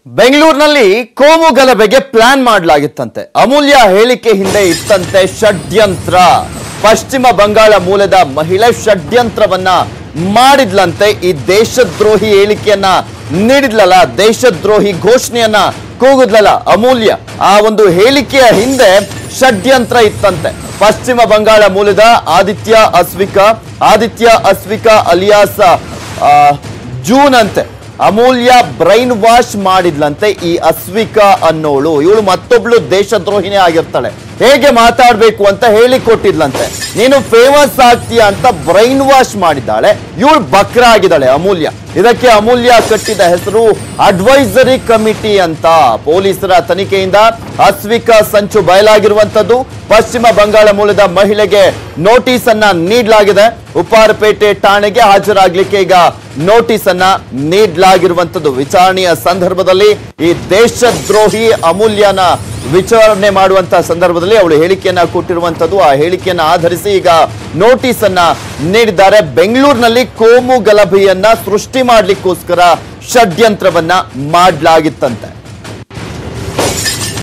ಬೆಂಗಳೂರಿನಲ್ಲಿ ಕೋಮು ಗಲಭೆಗೆ ಪ್ಲಾನ್ ಮಾಡಲಾಗಿತ್ತಂತೆ ಅಮೂಲ್ಯ ಹೇಳಿಕೆ ಹಿಂದೆ ಇತ್ತಂತೆ ಷಡ್ಯಂತ್ರ ಪಶ್ಚಿಮ ಬಂಗಾಳ ಮೂಲದ ಮಹಿಳೆ ಷಡ್ಯಂತ್ರವನ್ನ ಮಾಡಿದ್ಲಂತೆ ಈ ದೇಶದ್ರೋಹಿ ಹೇಳಿಕೆಯನ್ನ ನೀಡಿದ್ಲಲ್ಲ ದೇಶದ್ರೋಹಿ ಘೋಷಣೆಯನ್ನ ಕೂಗುದ್ಲಲ್ಲ ಅಮೂಲ್ಯ ಆ ಒಂದು ಹೇಳಿಕೆಯ ಹಿಂದೆ ಷಡ್ಯಂತ್ರ ಇತ್ತಂತೆ ಪಶ್ಚಿಮ ಬಂಗಾಳ ಮೂಲದ ಆದಿತ್ಯ ಅಸ್ವಿಕಾ ಆದಿತ್ಯ ಅಸ್ವಿಕಾ ಅಲಿಯಾಸ್ ಆ, ಜೂನ್ ಅಂತೆ ಅಮೂಲ್ಯ ಬ್ರೈನ್ ವಾಶ್ ಮಾಡಿದ್ಲಂತೆ ಈ ಅಸ್ವಿಕಾ ಅನ್ನೋಳು ಇವಳು ಮತ್ತೊಬ್ಳು ದೇಶದ್ರೋಹಿನೇ ಆಗಿರ್ತಾಳೆ ಹೇಗೆ ಮಾತಾಡ್ಬೇಕು ಅಂತ ಹೇಳಿ ಕೊಟ್ಟಿದ್ಲಂತೆ ನೀನು ಫೇಮಸ್ ಆಗ್ತೀಯ ಅಂತ ಬ್ರೈನ್ ವಾಶ್ ಮಾಡಿದ್ದಾಳೆ ಇವಳು ಬಕ್ರ ಆಗಿದ್ದಾಳೆ ಅಮೂಲ್ಯ ಇದಕ್ಕೆ ಅಮೂಲ್ಯ ಕಟ್ಟಿದ ಹೆಸರು ಅಡ್ವೈಸರಿ ಕಮಿಟಿ ಅಂತ ಪೊಲೀಸರ ತನಿಖೆಯಿಂದ ಅಸ್ವಿಕಾ ಸಂಚು ಬಯಲಾಗಿರುವಂತದ್ದು ಪಶ್ಚಿಮ ಬಂಗಾಳ ಮೂಲದ ಮಹಿಳೆಗೆ ನೋಟಿಸ್ ಅನ್ನ ನೀಡಲಾಗಿದೆ ಉಪ್ಪಾರಪೇಟೆ ಠಾಣೆಗೆ ಹಾಜರಾಗ್ಲಿಕ್ಕೆ ಈಗ ನೋಟಿಸ್ ಅನ್ನ ನೀಡಲಾಗಿರುವಂತದ್ದು ವಿಚಾರಣೆಯ ಸಂದರ್ಭದಲ್ಲಿ ಈ ದೇಶದ್ರೋಹಿ ಅಮೂಲ್ಯನ ವಿಚಾರಣೆ ಮಾಡುವಂತ ಸಂದರ್ಭದಲ್ಲಿ ಅವಳು ಹೇಳಿಕೆಯನ್ನ ಕೊಟ್ಟಿರುವಂತದ್ದು ಆ ಹೇಳಿಕೆಯನ್ನ ಆಧರಿಸಿ ಈಗ ನೋಟಿಸ್ ಅನ್ನ ನೀಡಿದ್ದಾರೆ ಬೆಂಗಳೂರಿನಲ್ಲಿ ಕೋಮು ಗಲಭೆಯನ್ನ ಸೃಷ್ಟಿ ಮಾಡ್ಲಿಕ್ಕೋಸ್ಕರ ಷಡ್ಯಂತ್ರವನ್ನ ಮಾಡಲಾಗಿತ್ತಂತೆ